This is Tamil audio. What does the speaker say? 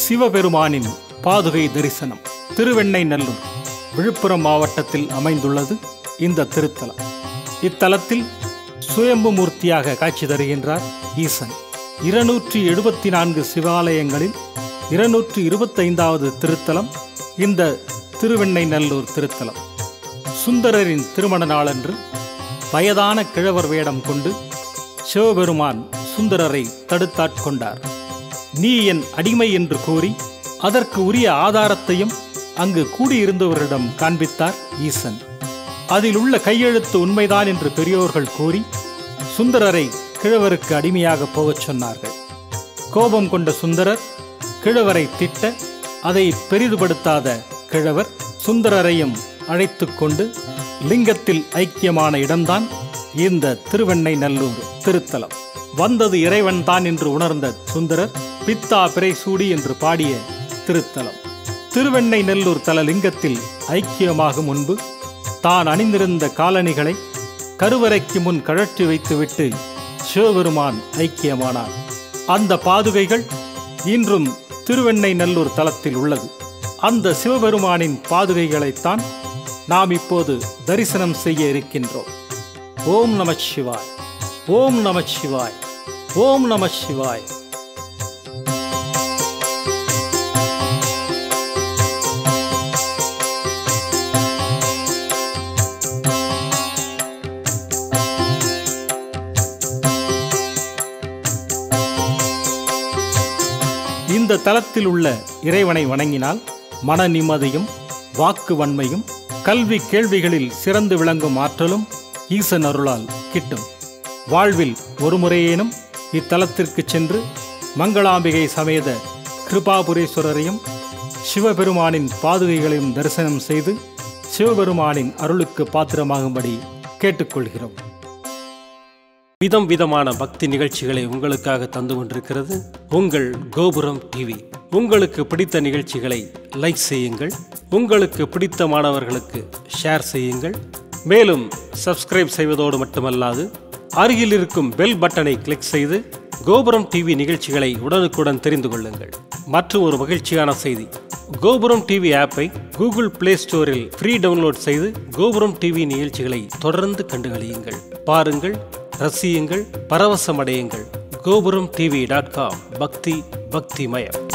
சிவபெருமானின் பாதுகை தரிசனம் திருவெண்ணைநல்லூர் விழுப்புரம் மாவட்டத்தில் அமைந்துள்ளது இந்த திருத்தலம் இத்தலத்தில் சுயம்பு மூர்த்தியாக காட்சி தருகின்றார் ஈசன் இருநூற்றி எழுபத்தி நான்கு சிவாலயங்களில் இருநூற்றி இருபத்தைந்தாவது திருத்தலம் இந்த திருவெண்ணைநல்லூர் திருத்தலம் சுந்தரரின் திருமண நாளன்று வயதான கிழவர் வேடம் கொண்டு சிவபெருமான் சுந்தரரை தடுத்தாட்கொண்டார் நீ என் அடிமை என்று கூறி அதற்கு உரிய ஆதாரத்தையும் அங்கு கூடியிருந்தவரிடம் காண்பித்தார் ஈசன் அதில் உள்ள கையெழுத்து உண்மைதான் என்று பெரியோர்கள் கூறி சுந்தரரை கிழவருக்கு அடிமையாக போகச் சொன்னார்கள் கோபம் கொண்ட சுந்தரர் கிழவரை திட்ட அதை பெரிதுபடுத்தாத கிழவர் சுந்தரரையும் அழைத்துக் கொண்டு லிங்கத்தில் ஐக்கியமான இடம்தான் இந்த திருவெண்ணைநல்லூர் திருத்தலம் வந்தது இறைவன்தான் என்று உணர்ந்த சுந்தரர் பித்தா பிறை சூடி என்று பாடிய திருத்தலம் திருவெண்ணைநல்லூர் தல லிங்கத்தில் ஐக்கியமாகும் முன்பு தான் அணிந்திருந்த காலணிகளை கருவறைக்கு முன் கழற்றி வைத்துவிட்டு சிவபெருமான் ஐக்கியமானார் அந்த பாதுகைகள் இன்றும் திருவெண்ணைநல்லூர் தலத்தில் உள்ளது அந்த சிவபெருமானின் பாதுகைகளைத்தான் நாம் இப்போது தரிசனம் செய்ய இருக்கின்றோம் ஓம் நம சிவாய் ஓம் நம சிவாய் ஓம் நம சிவாய் இந்த தலத்தில் உள்ள இறைவனை வணங்கினால் மன நிம்மதியும் வாக்கு வன்மையும் கல்வி கேள்விகளில் சிறந்து விளங்கும் ஆற்றலும் ஈசன் அருளால் கிட்டும் வாழ்வில் ஒருமுறையேனும் இத்தலத்திற்கு சென்று மங்களாம்பிகை சமேத கிருபாபுரேஸ்வரரையும் சிவபெருமானின் பாதுகைகளையும் தரிசனம் செய்து சிவபெருமானின் அருளுக்கு பாத்திரமாகும்படி கேட்டுக்கொள்கிறோம் விதம் விதமான பக்தி நிகழ்ச்சிகளை உங்களுக்காக தந்து கொண்டிருக்கிறது உங்கள் கோபுரம் டிவி உங்களுக்கு பிடித்த நிகழ்ச்சிகளை லைக் செய்யுங்கள் உங்களுக்கு பிடித்த மாணவர்களுக்கு ஷேர் செய்யுங்கள் மேலும் சப்ஸ்கிரைப் செய்வதோடு மட்டுமல்லாது அருகில் இருக்கும் பெல் பட்டனை கிளிக் செய்து கோபுரம் டிவி நிகழ்ச்சிகளை உடனுக்குடன் தெரிந்து கொள்ளுங்கள் மற்றும் ஒரு மகிழ்ச்சியான செய்தி கோபுரம் டிவி ஆப்பை கூகுள் பிளே ஸ்டோரில் ஃப்ரீ டவுன்லோட் செய்து கோபுரம் டிவி நிகழ்ச்சிகளை தொடர்ந்து கண்டுகளியுங்கள் பாருங்கள் ரசியுங்கள் பரவசமடையுங்கள் கோபுரம் டிவி டாட் காம் பக்தி பக்திமயம்